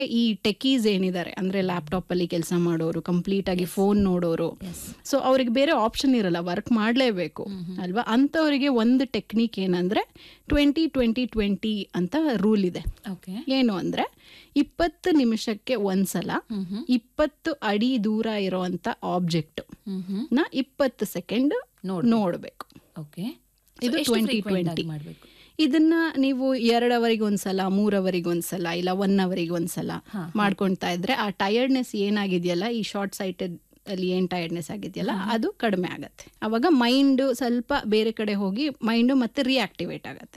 ಈ ಟೆಕೀಸ್ ಏನಿದ್ದಾರೆ ಅಂದ್ರೆ ಲ್ಯಾಪ್ಟಾಪ್ ಅಲ್ಲಿ ಕೆಲಸ ಮಾಡೋರು ಕಂಪ್ಲೀಟ್ ಆಗಿ ಫೋನ್ ನೋಡೋರು ಸೊ ಅವ್ರಿಗೆ ಬೇರೆ ಆಪ್ಷನ್ ಇರಲ್ಲ ವರ್ಕ್ ಮಾಡಲೇಬೇಕು ಅಲ್ವಾ ಅಂಥವರಿಗೆ ಒಂದು ಟೆಕ್ನಿಕ್ ಏನಂದ್ರೆ ಟ್ವೆಂಟಿ ಟ್ವೆಂಟಿ ಟ್ವೆಂಟಿ ಅಂತ ರೂಲ್ ಇದೆ ಓಕೆ ಏನು ಅಂದ್ರೆ ಇಪ್ಪತ್ತು ನಿಮಿಷಕ್ಕೆ ಒಂದ್ಸಲ ಇಪ್ಪತ್ತು ಅಡಿ ದೂರ ಇರೋಂಥ ಆಬ್ಜೆಕ್ಟ್ ನ ಇಪ್ಪತ್ತು ಸೆಕೆಂಡ್ ನೋಡಬೇಕು ಓಕೆ ಇದು ಟ್ವೆಂಟಿ ಟ್ವೆಂಟಿ ಮಾಡಬೇಕು ಇದನ್ನ ನೀವು ಎರಡು ಅವರಿಗೆ ಒಂದ್ಸಲ ಮೂರ್ ಅವರಿಗೆ ಒಂದ್ಸಲ ಇಲ್ಲ ಒನ್ ಅವರಿಗೆ ಒಂದ್ಸಲ ಮಾಡ್ಕೊಳ್ತಾ ಇದ್ರೆ ಆ ಟಯರ್ಡ್ನೆಸ್ ಏನಾಗಿದೆಯಲ್ಲ ಈ ಶಾರ್ಟ್ ಸೈಟೆಡ್ ಅಲ್ಲಿ ಏನ್ ಟಯರ್ಡ್ನೆಸ್ ಆಗಿದೆಯಲ್ಲ ಅದು ಕಡಿಮೆ ಆಗತ್ತೆ ಅವಾಗ ಮೈಂಡ್ ಸ್ವಲ್ಪ ಬೇರೆ ಕಡೆ ಹೋಗಿ ಮೈಂಡ್ ಮತ್ತೆ ರಿಯಾಕ್ಟಿವೇಟ್ ಆಗತ್ತೆ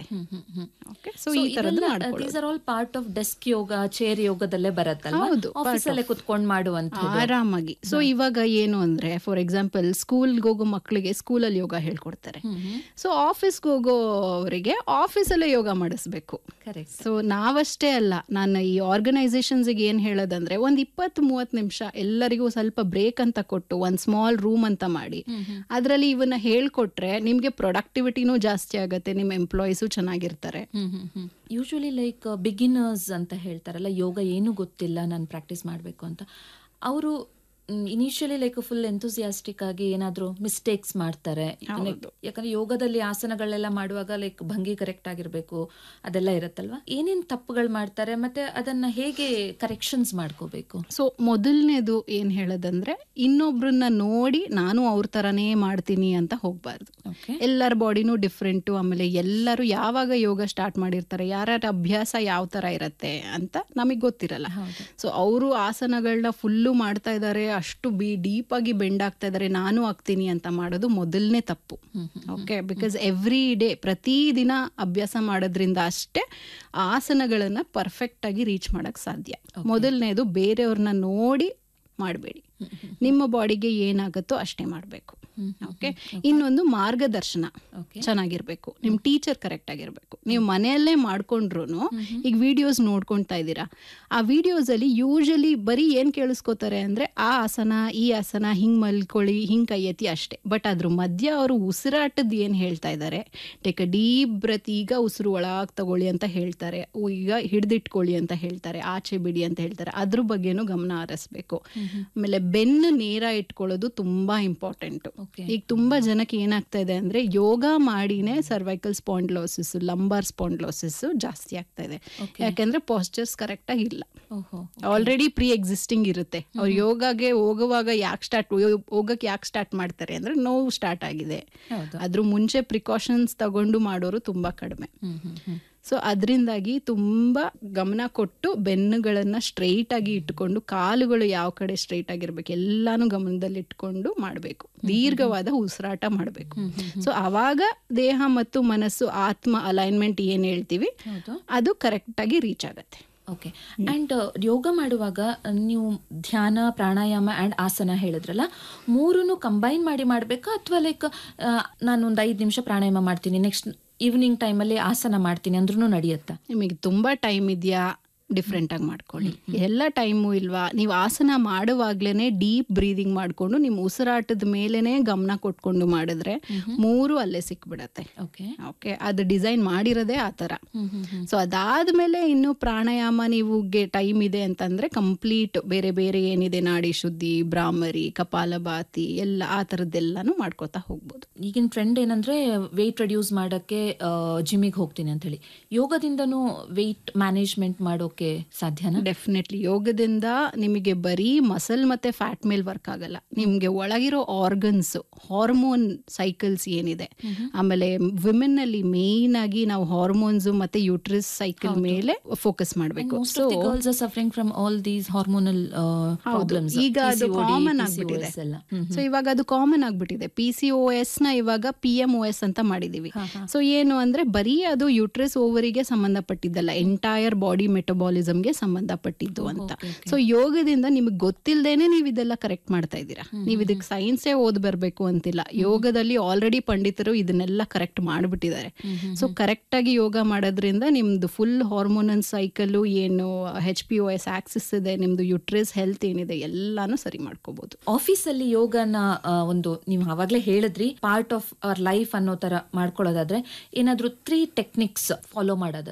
ಓಕೆ ಸೊ ಈ ತರದ್ದು ಮಾಡ್ಕೊಳ್ಳೋದು these are all part of desk yoga chair ಯೋಗದಲ್ಲೇ ಬರುತ್ತಲ್ವಾ ಹೌದು, ಆಫೀಸ್ ಅಲ್ಲೇ ಕುತ್ಕೊಂಡು ಮಾಡುವಂತ ಆರಾಮಾಗಿ ಸೊ ಇವಾಗ ಏನು ಅಂದ್ರೆ ಫಾರ್ ಎಕ್ಸಾಂಪಲ್ ಸ್ಕೂಲ್ಗೆ ಹೋಗೋ ಮಕ್ಕಳಿಗೆ ಸ್ಕೂಲಲ್ಲಿ ಯೋಗ ಹೇಳ್ಕೊಡ್ತಾರೆ ಸೊ ಆಫೀಸ್ಗೆ ಹೋಗೋವರಿಗೆ ಆಫೀಸಲ್ಲೇ ಯೋಗ ಮಾಡಿಸ್ಬೇಕು ಕರೆಕ್ಟ್ ಸೊ ನಾವಷ್ಟೇ ಅಲ್ಲ ನಾನು ಈ ಆರ್ಗನೈಸೇಷನ್ಸ್ಗೆ ಏನು ಹೇಳೋದಂದ್ರೆ ಒಂದು ಇಪ್ಪತ್ತು ಮೂವತ್ತು ನಿಮಿಷ ಎಲ್ಲರಿಗೂ ಸ್ವಲ್ಪ ಬ್ರೇಕ್ ಅಂತ ಕೊಟ್ಟು ಒಂದು ಸ್ಮಾಲ್ ರೂಮ್ ಅಂತ ಮಾಡಿ ಅದರಲ್ಲಿ ಇವನ್ನ ಹೇಳ್ಕೊಟ್ರೆ ನಿಮಗೆ ಪ್ರೊಡಕ್ಟಿವಿಟಿನೂ ಜಾಸ್ತಿ ಆಗುತ್ತೆ ನಿಮ್ಮ ಎಂಪ್ಲಾಯೀಸು ಚೆನ್ನಾಗಿರ್ತಾರೆ ಯೂಶುವಲಿ ಲೈಕ್ ಬಿಗಿನರ್ಸ್ ಅಂತ ಹೇಳ್ತಾರಲ್ಲ ಯೋಗ ಏನು ಗೊತ್ತಿಲ್ಲ ನಾನು ಪ್ರಾಕ್ಟೀಸ್ ಮಾಡಬೇಕು ಅಂತ ಅವರು ಇನಿಷಿಯಲಿ ಲೈಕ್ ಫುಲ್ ಎಂಥೂಸಿಯಾಸ್ಟಿಕ್ ಆಗಿ ಏನಾದರೂ ಮಿಸ್ಟೇಕ್ಸ್ ಮಾಡ್ತಾರೆ ಯಾಕಂದ್ರೆ ಯೋಗದಲ್ಲಿ ಆಸನಗಳೆಲ್ಲ ಮಾಡುವಾಗ ಲೈಕ್ ಭಂಗಿ ಕರೆಕ್ಟ್ ಆಗಿರಬೇಕು ಅದೆಲ್ಲ ಇರುತ್ತಲ್ವಾ ಏನೇನು ತಪ್ಪುಗಳು ಮಾಡ್ತಾರೆ ಮತ್ತೆ ಅದನ್ನ ಹೇಗೆ ಕರೆಕ್ಷನ್ಸ್ ಮಾಡ್ಕೋಬೇಕು ಸೊ ಮೊದಲನೇದು ಏನು ಹೇಳೋದಂದ್ರೆ ಇನ್ನೊಬ್ರನ್ನ ನೋಡಿ ನಾನು ಅವ್ರ ಥರನೇ ಮಾಡ್ತೀನಿ ಅಂತ ಹೋಗಬಾರ್ದು ಓಕೆ ಎಲ್ಲರ ಬಾಡಿನೂ ಡಿಫ್ರೆಂಟು ಆಮೇಲೆ ಎಲ್ಲರೂ ಯಾವಾಗ ಯೋಗ ಸ್ಟಾರ್ಟ್ ಮಾಡಿರ್ತಾರೆ ಯಾರ್ಯಾರ ಅಭ್ಯಾಸ ಯಾವ ಥರ ಇರತ್ತೆ ಅಂತ ನಮಗೆ ಗೊತ್ತಿರಲ್ಲ ಹೌದು ಸೊ ಅವರು ಆಸನಗಳನ್ನ ಫುಲ್ಲು ಮಾಡ್ತಾ ಇದ್ದಾರೆ ಅಷ್ಟು ಬಿ ಡೀಪ್ ಆಗಿ ಬೆಂಡ್ ಆಗ್ತಾ ಇದ್ದಾರೆ ನಾನು ಆಗ್ತೀನಿ ಅಂತ ಮಾಡೋದು ಮೊದಲನೇ ತಪ್ಪು ಓಕೆ ಬಿಕಾಸ್ ಎವ್ರಿ ಡೇ ಪ್ರತಿದಿನ ಅಭ್ಯಾಸ ಮಾಡೋದ್ರಿಂದ ಅಷ್ಟೇ ಆಸನಗಳನ್ನ ಪರ್ಫೆಕ್ಟ್ ಆಗಿ ರೀಚ್ ಮಾಡಕ್ ಸಾಧ್ಯ ಮೊದಲನೇದು ಬೇರೆಯವ್ರನ್ನ ನೋಡಿ ಮಾಡಬೇಡಿ ನಿಮ್ಮ ಬಾಡಿಗೆ ಏನಾಗುತ್ತೋ ಅಷ್ಟೇ ಮಾಡಬೇಕು ಓಕೆ ಇನ್ನೊಂದು ಮಾರ್ಗದರ್ಶನ ಓಕೆ ಚೆನ್ನಾಗಿರ್ಬೇಕು ನಿಮ್ ಟೀಚರ್ ಕರೆಕ್ಟ್ ಆಗಿರ್ಬೇಕು ನೀವು ಮನೆಯಲ್ಲೇ ಮಾಡ್ಕೊಂಡ್ರು ಈಗ ವಿಡಿಯೋಸ್ ನೋಡ್ಕೊಂತಾ ಇದ್ದೀರಾ ಆ ವಿಡಿಯೋಸ್ ಅಲ್ಲಿ ಯೂಶಲಿ ಬರೀ ಏನ್ ಕೇಳಿಸ್ಕೋತಾರೆ ಅಂದ್ರೆ ಆ ಆಸನ ಈ ಆಸನ ಹಿಂಗ್ ಮಲ್ಕೊಳ್ಳಿ ಹಿಂಗ್ ಕೈ ಎತ್ತಿ ಅಷ್ಟೇ ಬಟ್ ಅದ್ರ ಮಧ್ಯ ಅವರು ಉಸಿರಾಟದ ಏನ್ ಹೇಳ್ತಾ ಇದ್ದಾರೆ ಟೇಕ್ ಅ ಡೀಪ್ ಬ್ರೆತ್ ಈಗ ಉಸಿರು ಒಳಗ್ ತಗೊಳ್ಳಿ ಅಂತ ಹೇಳ್ತಾರೆ ಉ, ಈಗ ಹಿಡ್ದಿಟ್ಕೊಳ್ಳಿ ಅಂತ ಹೇಳ್ತಾರೆ ಆಚೆ ಬಿಡಿ ಅಂತ ಹೇಳ್ತಾರೆ ಅದ್ರ ಬಗ್ಗೆನೂ ಗಮನ ಹರಿಸ್ಬೇಕು ಆಮೇಲೆ ಬೆನ್ನು ನೇರ ಇಟ್ಕೊಳ್ಳೋದು ತುಂಬಾ ಇಂಪಾರ್ಟೆಂಟ್ ಓಕೆ ಈಗ ತುಂಬಾ ಜನಕ್ಕೆ ಏನಾಗ್ತಾ ಇದೆ ಅಂದ್ರೆ ಯೋಗ ಮಾಡಿನೇ ಸರ್ವೈಕಲ್ ಸ್ಪಾಂಡ್ಲೋಸಿಸ್ ಲಂಬಾರ್ ಸ್ಪಾಂಡ್ಲೋಸಿಸ್ ಜಾಸ್ತಿ ಆಗ್ತಾ ಇದೆ ಯಾಕಂದ್ರೆ ಪಾಸ್ಚರ್ಸ್ ಕರೆಕ್ಟ್ ಆಗಿ ಇಲ್ಲ ಓಹೋ ಆಲ್ರೆಡಿ ಪ್ರೀ ಎಕ್ಸಿಸ್ಟಿಂಗ್ ಇರುತ್ತೆ ಅವ್ರು ಯೋಗಾಗೆ ಹೋಗುವಾಗ ಯಾಕೆ ಸ್ಟಾರ್ಟ್ ಹೋಗಕ್ಕೆ ಯಾಕೆ ಸ್ಟಾರ್ಟ್ ಮಾಡ್ತಾರೆ ಅಂದ್ರೆ ನೋವು ಸ್ಟಾರ್ಟ್ ಆಗಿದೆ ಹೌದು ಅದ್ರ ಮುಂಚೆ ಪ್ರಿಕಾಷನ್ಸ್ ತಗೊಂಡು ಮಾಡೋರು ತುಂಬಾ ಕಡಿಮೆ ಹ್ಮ್ ಹ್ಮ್ ಹ್ಮ್ ಸೊ ಅದರಿಂದಾಗಿ ತುಂಬ ಗಮನ ಕೊಟ್ಟು ಬೆನ್ನುಗಳನ್ನು ಸ್ಟ್ರೈಟ್ ಆಗಿ ಇಟ್ಕೊಂಡು ಕಾಲುಗಳು ಯಾವ ಕಡೆ ಸ್ಟ್ರೈಟ್ ಆಗಿರ್ಬೇಕು ಎಲ್ಲಾನು ಗಮನದಲ್ಲಿ ಇಟ್ಕೊಂಡು ಮಾಡಬೇಕು ದೀರ್ಘವಾದ ಉಸಿರಾಟ ಮಾಡಬೇಕು ಸೊ ಆವಾಗ ದೇಹ ಮತ್ತು ಮನಸ್ಸು ಆತ್ಮ ಅಲೈನ್ಮೆಂಟ್ ಏನು ಹೇಳ್ತೀವಿ ಹೌದು ಅದು ಕರೆಕ್ಟಾಗಿ ರೀಚ್ ಆಗತ್ತೆ ಓಕೆ ಅಂಡ್ ಯೋಗ ಮಾಡುವಾಗ ನೀವು ಧ್ಯಾನ ಪ್ರಾಣಾಯಾಮ ಅಂಡ್ ಆಸನ ಹೇಳಿದ್ರಲ್ಲ ಮೂರನ್ನು ಕಂಬೈನ್ ಮಾಡಿ ಮಾಡಬೇಕಾ ಅಥವಾ ಲೈಕ್ ನಾನು ಒಂದು ಐದು ನಿಮಿಷ ಪ್ರಾಣಾಯಾಮ ಮಾಡ್ತೀನಿ ನೆಕ್ಸ್ಟ್ ಈವ್ನಿಂಗ್ ಟೈಮಲ್ಲಿ ಆಸನ ಮಾಡ್ತೀನಿ ಅಂದ್ರೂ ನಡೆಯುತ್ತಾ ನಿಮಗೆ ತುಂಬ ಟೈಮ್ ಇದೆಯಾ ಡಿಫ್ರೆಂಟ್ ಆಗಿ ಮಾಡ್ಕೊಳ್ಳಿ ಎಲ್ಲ ಟೈಮು ಇಲ್ವಾ ನೀವು ಆಸನ ಮಾಡುವಾಗ್ಲೇನೆ ಡೀಪ್ ಬ್ರೀದಿಂಗ್ ಮಾಡಿಕೊಂಡು ನಿಮ್ಮ ಉಸಿರಾಟದ ಮೇಲೇನೆ ಗಮನ ಕೊಟ್ಕೊಂಡು ಮಾಡಿದ್ರೆ ಮೂರು ಅಲ್ಲೇ ಸಿಕ್ಬಿಡತ್ತೆ ಓಕೆ ಓಕೆ ಅದು ಡಿಸೈನ್ ಮಾಡಿರೋದೇ ಆ ಥರ ಸೊ ಅದಾದ್ಮೇಲೆ ಇನ್ನು ಪ್ರಾಣಾಯಾಮ ನೀವು ಟೈಮ್ ಇದೆ ಅಂತಂದ್ರೆ ಕಂಪ್ಲೀಟ್ ಬೇರೆ ಬೇರೆ ಏನಿದೆ ನಾಡಿ ಶುದ್ಧಿ ಬ್ರಾಹ್ಮರಿ ಕಪಾಲಭಾತಿ ಎಲ್ಲ ಆ ಥರದ್ದೆಲ್ಲಾನು ಮಾಡ್ಕೋತಾ ಹೋಗ್ಬೋದು ಈಗಿನ ಟ್ರೆಂಡ್ ಏನಂದ್ರೆ ವೆಯ್ಟ್ ರೆಡ್ಯೂಸ್ ಮಾಡೋಕ್ಕೆ ಜಿಮ್ಮಿಗೆ ಹೋಗ್ತೀನಿ ಅಂತ ಹೇಳಿ ಯೋಗದಿಂದನೂ ವೆಯ್ಟ್ ಮ್ಯಾನೇಜ್ಮೆಂಟ್ ಮಾಡೋಕೆ ಸಾಧ್ಯನಾ ಡೆಫಿನೆಟ್ಲಿ ಯೋಗದಿಂದ ನಿಮಗೆ ಬರೀ ಮಸಲ್ ಮತ್ತೆ ಫ್ಯಾಟ್ ಮೇಲೆ ವರ್ಕ್ ಆಗಲ್ಲ ನಿಮಗೆ ಒಳಗಿರೋ ಆರ್ಗನ್ಸ್ ಹಾರ್ಮೋನ್ ಸೈಕಲ್ಸ್ ಏನಿದೆ ಆಮೇಲೆ ವಿಮೆನ್ ಅಲ್ಲಿ ಮೇನ್ ಆಗಿ ನಾವು ಹಾರ್ಮೋನ್ಸ್ ಮತ್ತೆ ಯೂಟ್ರಿಸ್ ಸೈಕಲ್ ಮೇಲೆ ಫೋಕಸ್ ಮಾಡಬೇಕು most of the girls are suffering from all these hormonal problems ಈಗ ಅದು ಕಾಮನ್ ಆಗ್ಬಿಟ್ಟಿದೆ ಎಲ್ಲ ಸೊ ಇವಾಗ ಅದು ಕಾಮನ್ ಆಗ್ಬಿಟ್ಟಿದೆ ಪಿ ಸಿ ಓ ಎಸ್ ನ ಇವಾಗ ಪಿ ಎಂ ಓ ಎಸ್ ಅಂತ ಮಾಡಿದೀವಿ ಸೊ ಏನು ಅಂದ್ರೆ ಬರೀ ಅದು ಯೂಟ್ರಸ್ ಓವರಿಗೆ ಸಂಬಂಧಪಟ್ಟಿದ್ದಲ್ಲ ಎಂಟೈರ್ ಬಾಡಿ ಮೆಟಬಾಲಿಸಮ್ಗೆ ಸಂಬಂಧಪಟ್ಟಿದ್ದು ಅಂತ ಸೊ ಯೋಗದಿಂದ ನಿಮಗೆ ಗೊತ್ತಿಲ್ಲದೇನೆ ನೀವು ಇದೆಲ್ಲ ಕರೆಕ್ಟ್ ಮಾಡ್ತಾ ಇದ್ದೀರಾ ನೀವು ಇದಕ್ಕೆ ಸೈನ್ಸೇ ಓದ್ ಬರ್ಬೇಕು ಅಂತಿಲ್ಲ ಯೋಗದಲ್ಲಿ ಆಲ್ರೆಡಿ ಪಂಡಿತರು ಇದನ್ನೆಲ್ಲ ಕರೆಕ್ಟ್ ಮಾಡಿಬಿಟ್ಟಿದ್ದಾರೆ ಸೊ ಕರೆಕ್ಟ್ ಆಗಿ ಯೋಗ ಮಾಡೋದ್ರಿಂದ ನಿಮ್ದು ಫುಲ್ ಹಾರ್ಮೋನಲ್ ಸೈಕಲ್ ಏನು H P O S axis ಇದೆ ನಿಮ್ದು ಯುಟ್ರಿಸ್ ಹೆಲ್ತ್ ಏನಿದೆ ಎಲ್ಲಾನು ಸರಿ ಮಾಡ್ಕೋಬಹುದು ಆಫೀಸಲ್ಲಿ ಯೋಗನ ಆ, ಒಂದು ನೀವು ಆವಾಗಲೇ ಹೇಳಿದ್ರಿ ಪಾರ್ಟ್ ಆಫ್ ಅವರ್ ಲೈಫ್ ಅನ್ನೋ ತರ ಮಾಡ್ಕೊಳ್ಳೋದಾದ್ರೆ ಏನಾದ್ರೂ ತ್ರೀ ಟೆಕ್ನಿಕ್ಸ್ ಫಾಲೋ ಮಾಡೋದಾದ್ರೆ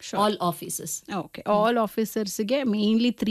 ಆಲ್ ಆಫೀಸಸ್ ಓಕೆ ಆಲ್ ಆಫೀಸರ್ಸ್ಗೆ ಮೇನ್ಲಿ ತ್ರೀ